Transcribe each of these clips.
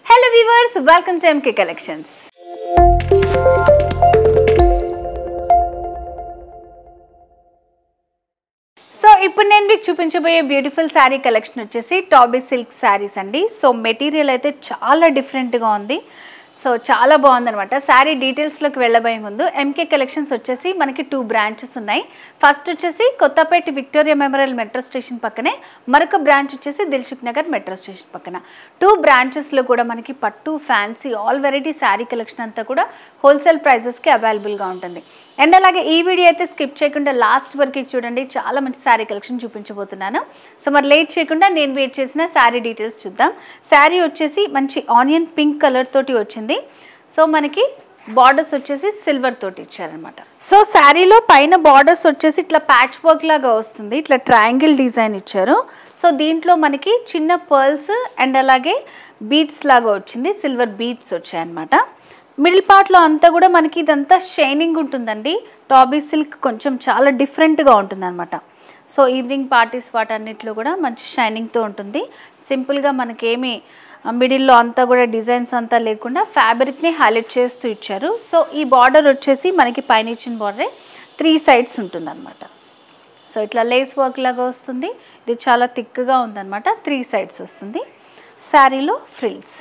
hello viewers welcome to MK collections so ఇప్పుడు నేను మీకు చూపించబోయే బ్యూటిఫుల్ శారీ కలెక్షన్ వచ్చేసి టాబీ సిల్క్ శారీస్ అండి సో మెటీరియల్ అయితే చాలా డిఫరెంట్గా ఉంది సో చాలా బాగుందనమాట శారీ డీటెయిల్స్లోకి వెళ్ళబోయే ముందు ఎంకే కలెక్షన్స్ వచ్చేసి మనకి టూ బ్రాంచెస్ ఉన్నాయి ఫస్ట్ వచ్చేసి Kothapet Victoria Memorial metro station పక్కనే మరొక బ్రాంచ్ వచ్చేసి దిల్సుఖ్ నగర్ మెట్రో స్టేషన్ పక్కన టూ బ్రాంచెస్లో కూడా మనకి పట్టు fancy all variety sari collection అంతా కూడా హోల్సేల్ ప్రైజెస్కి అవైలబుల్గా ఉంటుంది అండ్ అలాగే ఈ వీడియో అయితే స్కిప్ చేయకుండా లాస్ట్ వరకు చూడండి చాలా మంచి శారీ కలెక్షన్ చూపించబోతున్నాను సో మరి లేట్ చేయకుండా నేను వెయిట్ చేసిన శారీ డీటెయిల్స్ చూద్దాం శారీ వచ్చేసి మంచి ఆనియన్ పింక్ కలర్ తోటి వచ్చింది సో మనకి బార్డర్స్ వచ్చేసి సిల్వర్ తోటి ఇచ్చారనమాట సో శారీలో పైన బార్డర్స్ వచ్చేసి ఇట్లా ప్యాచ్ వర్క్ లాగా వస్తుంది ఇట్లా ట్రయాంగిల్ డిజైన్ ఇచ్చారు సో దీంట్లో మనకి చిన్న పర్ల్స్ అండ్ అలాగే బీడ్స్ లాగా వచ్చింది సిల్వర్ బీడ్స్ వచ్చాయన్నమాట మిడిల్ పార్ట్లో అంతా కూడా మనకి ఇదంతా షైనింగ్ ఉంటుందండి టాబీ సిల్క్ కొంచెం చాలా డిఫరెంట్గా ఉంటుందన్నమాట సో ఈవినింగ్ పార్టీస్ వాటన్నిటిలో కూడా మంచి షైనింగ్తో ఉంటుంది సింపుల్గా మనకేమి మిడిల్లో అంతా కూడా డిజైన్స్ అంతా లేకుండా ఫ్యాబ్రిక్ని హైలైట్ చేస్తూ ఇచ్చారు సో ఈ బార్డర్ వచ్చేసి మనకి పైన ఇచ్చిన బార్డరే త్రీ సైడ్స్ ఉంటుందన్నమాట సో ఇట్లా లేస్ వర్క్ లాగా వస్తుంది ఇది చాలా థిక్గా ఉందన్నమాట త్రీ సైడ్స్ వస్తుంది శారీలో ఫ్రిల్స్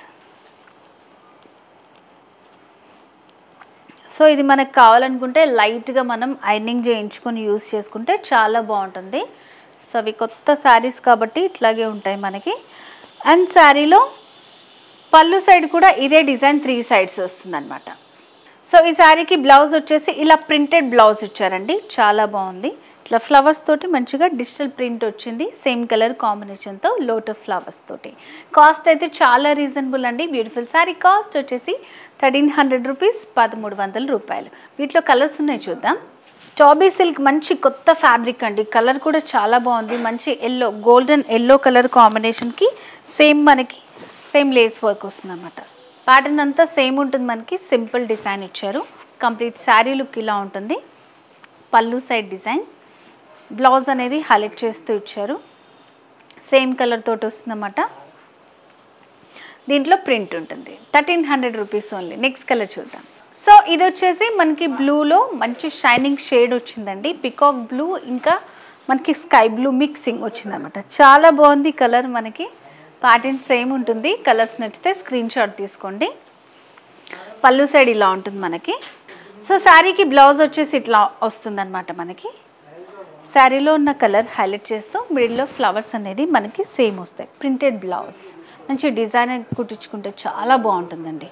సో ఇది మనకు కావాలనుకుంటే లైట్గా మనం ఐరనింగ్ చేయించుకొని యూస్ చేసుకుంటే చాలా బాగుంటుంది సో అవి కొత్త శారీస్ కాబట్టి ఇట్లాగే ఉంటాయి మనకి అండ్ శారీలో పళ్ళు సైడ్ కూడా ఇదే డిజైన్ త్రీ సైడ్స్ వస్తుందన్నమాట సో ఈ శారీకి బ్లౌజ్ వచ్చేసి ఇలా ప్రింటెడ్ బ్లౌజ్ ఇచ్చారండి చాలా బాగుంది ఇట్లా ఫ్లవర్స్ తోటి మంచిగా డిజిటల్ ప్రింట్ వచ్చింది సేమ్ కలర్ కాంబినేషన్తో లోటస్ ఫ్లవర్స్ తోటి కాస్ట్ అయితే చాలా రీజనబుల్ అండి బ్యూటిఫుల్ శారీ కాస్ట్ వచ్చేసి థర్టీన్ హండ్రెడ్ రూపీస్ పదమూడు వందల రూపాయలు వీటిలో కలర్స్ ఉన్నాయి చూద్దాం టాబీ సిల్క్ మంచి కొత్త ఫ్యాబ్రిక్ అండి కలర్ కూడా చాలా బాగుంది మంచి ఎల్లో గోల్డెన్ ఎల్లో కలర్ కాంబినేషన్కి సేమ్ మనకి సేమ్ లేస్ వర్క్ వస్తుంది అనమాట ప్యాటర్న్ అంతా సేమ్ ఉంటుంది మనకి సింపుల్ డిజైన్ ఇచ్చారు కంప్లీట్ శారీ లుక్ ఇలా ఉంటుంది పళ్ళు సైడ్ డిజైన్ బ్లౌజ్ అనేది హైలైట్ చేస్తూ ఇచ్చారు సేమ్ కలర్ తోటి వస్తుందన్నమాట దీంట్లో ప్రింట్ ఉంటుంది thirteen hundred rupees only next colour చూద్దాం సో ఇది వచ్చేసి మనకి బ్లూలో మంచి షైనింగ్ షేడ్ వచ్చిందండి పికాక్ బ్లూ ఇంకా మనకి స్కై బ్లూ మిక్సింగ్ వచ్చిందనమాట చాలా బాగుంది కలర్ మనకి ప్యాటర్న్ సేమ్ ఉంటుంది కలర్స్ నచ్చితే స్క్రీన్ షాట్ తీసుకోండి పళ్ళు సైడ్ ఇలా ఉంటుంది మనకి సో శారీకి బ్లౌజ్ వచ్చేసి ఇట్లా వస్తుందన్నమాట మనకి శారీలో ఉన్న కలర్ హైలైట్ చేస్తూ మిడిల్లో ఫ్లవర్స్ అనేది మనకి సేమ్ వస్తాయి ప్రింటెడ్ బ్లౌజ్ మంచి డిజైన్ కుట్టించుకుంటే చాలా బాగుంటుందండి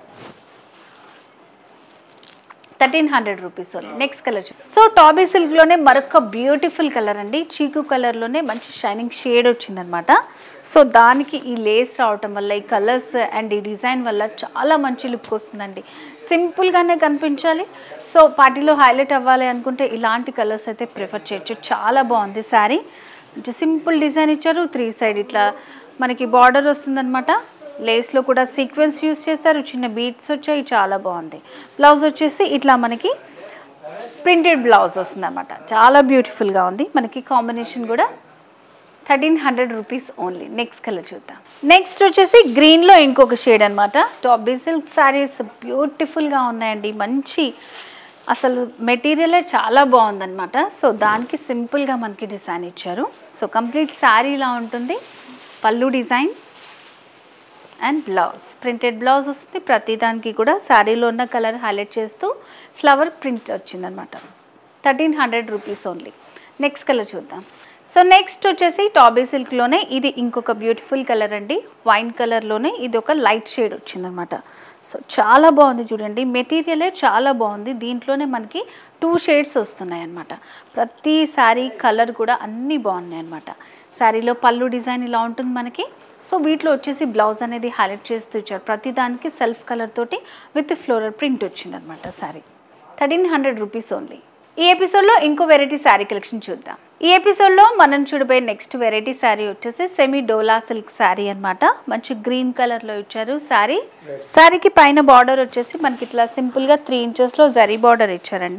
thirteen hundred rupees only next colour so tabby సిల్క్లోనే మరొక బ్యూటిఫుల్ కలర్ అండి చీకు కలర్లోనే మంచి షైనింగ్ షేడ్ వచ్చిందనమాట సో దానికి ఈ లేస్ రావటం వల్ల ఈ కలర్స్ అండ్ ఈ డిజైన్ వల్ల చాలా మంచి లుక్ వస్తుందండి సింపుల్గానే కనిపించాలి సో పార్టీలో హైలైట్ అవ్వాలి అనుకుంటే ఇలాంటి కలర్స్ అయితే ప్రిఫర్ చేయొచ్చు చాలా బాగుంది శారీ మంచి సింపుల్ డిజైన్ ఇచ్చారు త్రీ సైడ్ ఇట్లా మనకి బార్డర్ వస్తుందన్నమాట లేస్లో కూడా సీక్వెన్స్ యూస్ చేస్తారు చిన్న బీట్స్ వచ్చాయి చాలా బాగుంది బ్లౌజ్ వచ్చేసి ఇట్లా మనకి ప్రింటెడ్ బ్లౌజ్ వస్తుందన్నమాట చాలా బ్యూటిఫుల్గా ఉంది మనకి కాంబినేషన్ కూడా thirteen hundred rupees only next colour చూద్దాం నెక్స్ట్ వచ్చేసి గ్రీన్లో ఇంకొక షేడ్ అనమాట టాప్ సిల్క్ శారీస్ బ్యూటిఫుల్గా ఉన్నాయండి మంచి అసలు మెటీరియలే చాలా బాగుందన్నమాట సో దానికి సింపుల్గా మనకి డిజైన్ ఇచ్చారు సో కంప్లీట్ శారీ ఇలా ఉంటుంది pallu design and blouse printed blouse వస్తుంది ప్రతి దానికి కూడా శారీలో ఉన్న కలర్ హైలైట్ చేస్తూ ఫ్లవర్ ప్రింట్ వచ్చిందనమాట thirteen hundred rupees only next colour చూద్దాం సో నెక్స్ట్ వచ్చేసి టాబీ సిల్క్లోనే ఇది ఇంకొక బ్యూటిఫుల్ కలర్ అండి వైన్ కలర్లోనే ఇది ఒక లైట్ షేడ్ వచ్చిందనమాట సో చాలా బాగుంది చూడండి మెటీరియలే చాలా బాగుంది దీంట్లోనే మనకి టూ షేడ్స్ వస్తున్నాయి అనమాట ప్రతి శారీ కలర్ కూడా అన్నీ బాగున్నాయి అనమాట శారీలో పళ్ళు డిజైన్ ఇలా ఉంటుంది మనకి సో వీటిలో వచ్చేసి బ్లౌజ్ అనేది హైలైట్ చేస్తూ ఇచ్చారు ప్రతి దానికి సెల్ఫ్ కలర్ తోటి విత్ ఫ్లోరల్ ప్రింట్ వచ్చిందనమాట sari thirteen hundred rupees only ఈ ఎపిసోడ్లో ఇంకో వెరైటీ శారీ కలెక్షన్ చూద్దాం ఈ ఎపిసోడ్లో మనం చూడబోయే నెక్స్ట్ వెరైటీ శారీ వచ్చేసి సెమీ డోలా సిల్క్ శారీ అన్నమాట మంచి గ్రీన్ కలర్లో ఇచ్చారు శారీ శారీకి పైన బార్డర్ వచ్చేసి మనకి ఇట్లా సింపుల్గా త్రీ ఇంచెస్లో జరీ బార్డర్ ఇచ్చారండి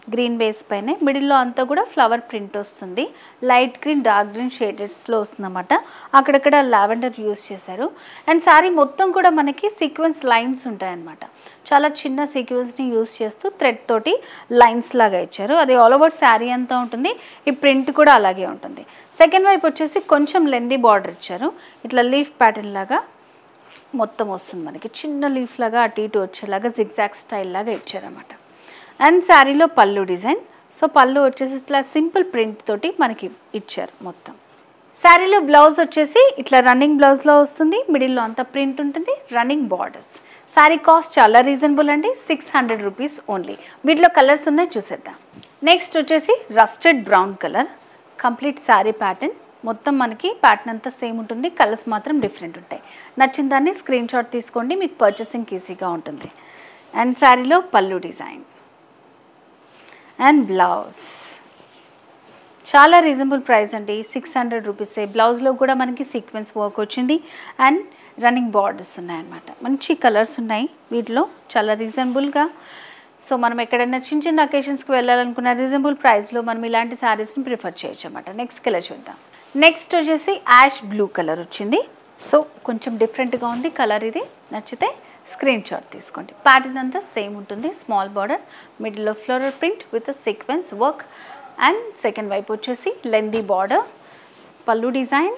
గ్రీన్ బేస్ పైన మిడిల్లో అంతా కూడా ఫ్లవర్ ప్రింట్ వస్తుంది లైట్ గ్రీన్ డార్క్ గ్రీన్ షేడెడ్స్లో వస్తుందన్నమాట అక్కడక్కడ లావెండర్ యూస్ చేశారు అండ్ శారీ మొత్తం కూడా మనకి సీక్వెన్స్ లైన్స్ ఉంటాయన్నమాట చాలా చిన్న సీక్వెన్స్ని యూస్ చేస్తూ థ్రెడ్ తోటి లైన్స్ లాగా ఇచ్చారు అది ఆల్ ఓవర్ శారీ అంతా ఉంటుంది ఈ ప్రింట్ కూడా అలాగే ఉంటుంది సెకండ్ వైపు వచ్చేసి కొంచెం లెందీ బార్డర్ ఇచ్చారు ఇట్లా లీఫ్ ప్యాటర్న్ లాగా మొత్తం వస్తుంది మనకి చిన్న లీఫ్ లాగా అటు ఇటు వచ్చేలాగా జిగ్జాగ్ స్టైల్ లాగా ఇచ్చారన్నమాట అండ్ శారీలో పళ్ళు డిజైన్ సో పళ్ళు వచ్చేసి ఇట్లా సింపుల్ ప్రింట్ తోటి మనకి ఇచ్చారు మొత్తం శారీలో బ్లౌజ్ వచ్చేసి ఇట్లా రన్నింగ్ బ్లౌజ్లో వస్తుంది మిడిల్లో అంతా ప్రింట్ ఉంటుంది రన్నింగ్ బార్డర్స్ శారీ కాస్ట్ చాలా రీజనబుల్ అండి సిక్స్ హండ్రెడ్ రూపీస్ ఓన్లీ వీటిలో కలర్స్ ఉన్నాయి చూసేద్దాం నెక్స్ట్ వచ్చేసి rusted brown colour complete sari pattern మొత్తం మనకి ప్యాటర్న్ అంతా సేమ్ ఉంటుంది కలర్స్ మాత్రం డిఫరెంట్ ఉంటాయి నచ్చిన దాన్ని స్క్రీన్ షాట్ తీసుకోండి మీకు పర్చేసింగ్ ఈజీగా ఉంటుంది అండ్ శారీలో పళ్ళు డిజైన్ అండ్ బ్లౌజ్ చాలా రీజనబుల్ ప్రైస్ అండి సిక్స్ హండ్రెడ్ రూపీసే బ్లౌజ్లో కూడా మనకి సీక్వెన్స్ వర్క్ వచ్చింది అండ్ రన్నింగ్ బార్డర్స్ ఉన్నాయన్నమాట మంచి కలర్స్ ఉన్నాయి వీటిలో చాలా రీజనబుల్గా సో మనం ఎక్కడైనా చిన్న చిన్న అకేషన్స్కి వెళ్ళాలనుకున్న రీజనబుల్ ప్రైస్లో మనం ఇలాంటి శారీస్ని ప్రిఫర్ చేయొచ్చు అనమాట నెక్స్ట్ కలర్ చూద్దాం నెక్స్ట్ వచ్చేసి యాష్ బ్లూ కలర్ వచ్చింది సో కొంచెం డిఫరెంట్గా ఉంది కలర్ ఇది నచ్చితే స్క్రీన్ షాట్ తీసుకోండి ప్యాటర్న్ అంతా సేమ్ ఉంటుంది స్మాల్ బార్డర్ మిడిల్లో floral print with sequence work and second వైపు వచ్చేసి lengthy border pallu design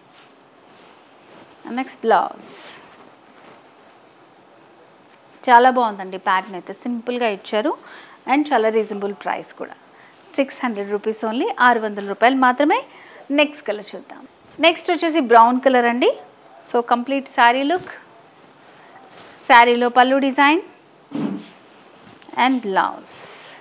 next blouse చాలా బాగుందండి ప్యాటర్న్ అయితే సింపుల్గా ఇచ్చారు అండ్ చాలా రీజనబుల్ ప్రైస్ కూడా సిక్స్ హండ్రెడ్ రూపీస్ ఓన్లీ ఆరు వందల రూపాయలు మాత్రమే నెక్స్ట్ కలర్ చూద్దాం నెక్స్ట్ వచ్చేసి బ్రౌన్ కలర్ అండి సో కంప్లీట్ శారీ లుక్ శారీలో pallu design and blouse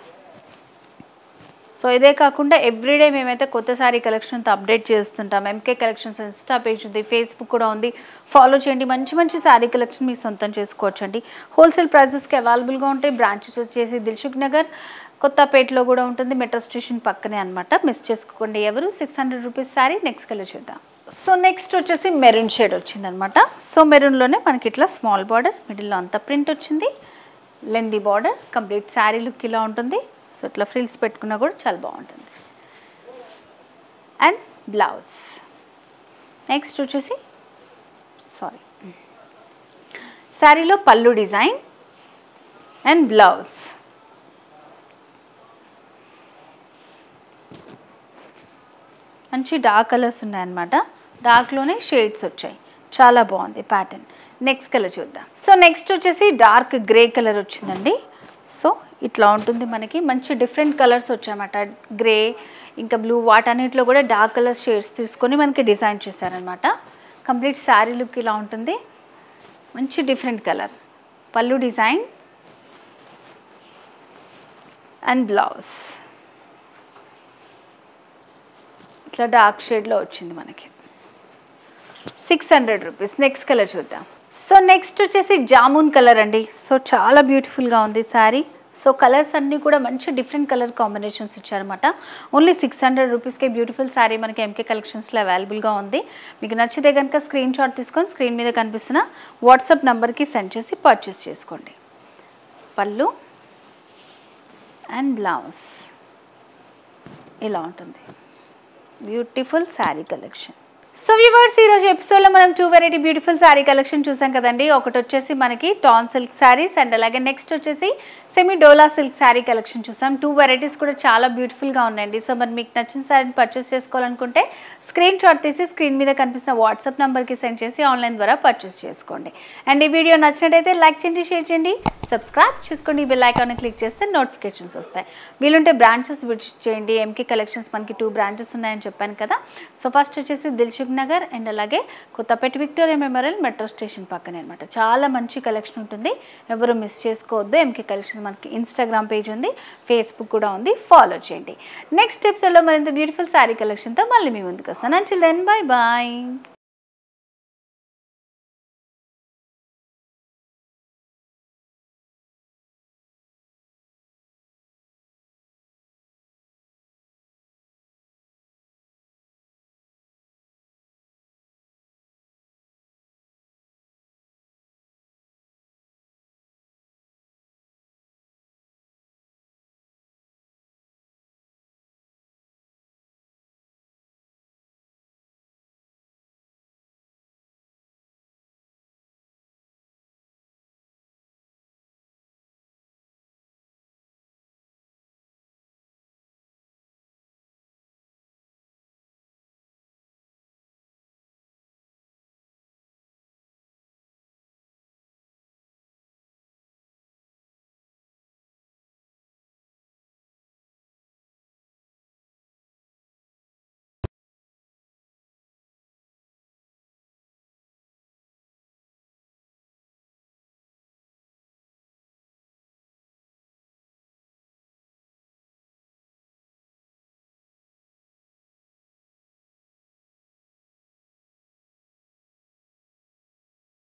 so ఇదే కాకుండా ఎవ్రీడే మేమైతే కొత్త శారీ కలెక్షన్తో అప్డేట్ చేస్తుంటాం ఎంకే కలెక్షన్స్ ఇన్స్టా పేజ్ ఉంది ఫేస్బుక్ కూడా ఉంది ఫాలో చేయండి మంచి మంచి శారీ కలెక్షన్ మీకు సొంతం చేసుకోవచ్చు అండి హోల్సేల్ ప్రైజెస్కి అవైలబుల్గా ఉంటాయి బ్రాంచెస్ వచ్చేసి దిల్సుఖ్ నగర్ కొత్తపేటలో కూడా ఉంటుంది మెట్రో స్టేషన్ పక్కనే అనమాట మిస్ చేసుకోండి ఎవరు six hundred rupees sari next colour చూద్దాం సో నెక్స్ట్ వచ్చేసి మెరూన్ షేడ్ వచ్చిందనమాట సో మెరూన్లోనే మనకి ఇట్లా స్మాల్ బార్డర్ మిడిల్లో అంతా ప్రింట్ వచ్చింది lengthy border complete sari look ఇలా ఉంటుంది సో ఇట్లా ఫ్రిల్స్ పెట్టుకున్నా కూడా చాలా బాగుంటుంది అండ్ బ్లౌజ్ నెక్స్ట్ వచ్చేసి సారీ శారీలో పళ్ళు డిజైన్ అండ్ బ్లౌజ్ మంచి డార్క్ కలర్స్ ఉన్నాయన్నమాట డార్క్లోనే షేడ్స్ వచ్చాయి చాలా బాగుంది ప్యాటర్న్ నెక్స్ట్ కలర్ చూద్దాం సో నెక్స్ట్ వచ్చేసి డార్క్ గ్రే కలర్ వచ్చిందండి సో ఇట్లా ఉంటుంది మనకి మంచి డిఫరెంట్ కలర్స్ వచ్చాయన్నమాట గ్రే ఇంకా బ్లూ వాటన్నిటిలో కూడా డార్క్ కలర్ షేడ్స్ తీసుకొని మనకి డిజైన్ చేశారనమాట కంప్లీట్ శారీ లుక్ ఇలా ఉంటుంది మంచి different colour pallu design and blouse ఇట్లా డార్క్ షేడ్లో వచ్చింది మనకి six hundred rupees next colour చూద్దాం సో నెక్స్ట్ వచ్చేసి జామున్ కలర్ అండి సో చాలా బ్యూటిఫుల్గా ఉంది శారీ సో కలర్స్ అన్నీ కూడా మంచి డిఫరెంట్ కలర్ కాంబినేషన్స్ ఇచ్చారన్నమాట ఓన్లీ సిక్స్ హండ్రెడ్ రూపీస్కే బ్యూటిఫుల్ శారీ మనకి ఎంకే కలెక్షన్స్లో అవైలబుల్గా ఉంది మీకు నచ్చితే కనుక స్క్రీన్ షాట్ తీసుకొని స్క్రీన్ మీద కనిపిస్తున్న వాట్సాప్ నెంబర్కి సెండ్ చేసి పర్చేస్ చేసుకోండి పళ్ళు అండ్ బ్లౌజ్ ఇలా ఉంటుంది beautiful sari collection so viewers ఈరోజు ఎపిసోడ్లో మనం two variety beautiful sari collection చూసాం కదండి ఒకటి వచ్చేసి మనకి టాన్ సిల్క్ శారీస్ అండ్ అలాగే నెక్స్ట్ వచ్చేసి semi dola silk sari collection చూసాం టూ వెరైటీస్ కూడా చాలా బ్యూటిఫుల్గా ఉన్నాయండి సో మరి మీకు నచ్చిన శారీని పర్చేస్ చేసుకోవాలనుకుంటే స్క్రీన్ షాట్ తీసి స్క్రీన్ మీద కనిపిస్తున్న వాట్సాప్ నెంబర్కి సెండ్ చేసి ఆన్లైన్ ద్వారా పర్చేస్ చేసుకోండి అండ్ ఈ వీడియో నచ్చినట్టయితే లైక్ చేయండి షేర్ చేయండి సబ్స్క్రైబ్ చేసుకోండి బెల్ ఐకాన్ క్లిక్ చేస్తే నోటిఫికేషన్స్ వస్తాయి వీలుంటే బ్రాంచెస్ విజిట్ చేయండి ఎంకే కలెక్షన్స్ మనకి టూ బ్రాంచెస్ ఉన్నాయని చెప్పాను కదా సో ఫస్ట్ వచ్చేసి దిల్సుఖ్ నగర్ అండ్ అలాగే Kothapet Victoria Memorial metro station పక్కనే అనమాట చాలా మంచి కలెక్షన్ ఉంటుంది ఎవరు మిస్ చేసుకోవద్దు ఎంకే కలెక్షన్ మనకి ఇన్స్టాగ్రామ్ పేజ్ ఉంది ఫేస్బుక్ కూడా ఉంది ఫాలో చేయండి నెక్స్ట్ ఎపిసోడ్లో మరింత బ్యూటిఫుల్ శారీ కలెక్షన్తో మళ్ళీ మీ ముందుకు వస్తాను అంచిల్ దెన్ బాయ్ బాయ్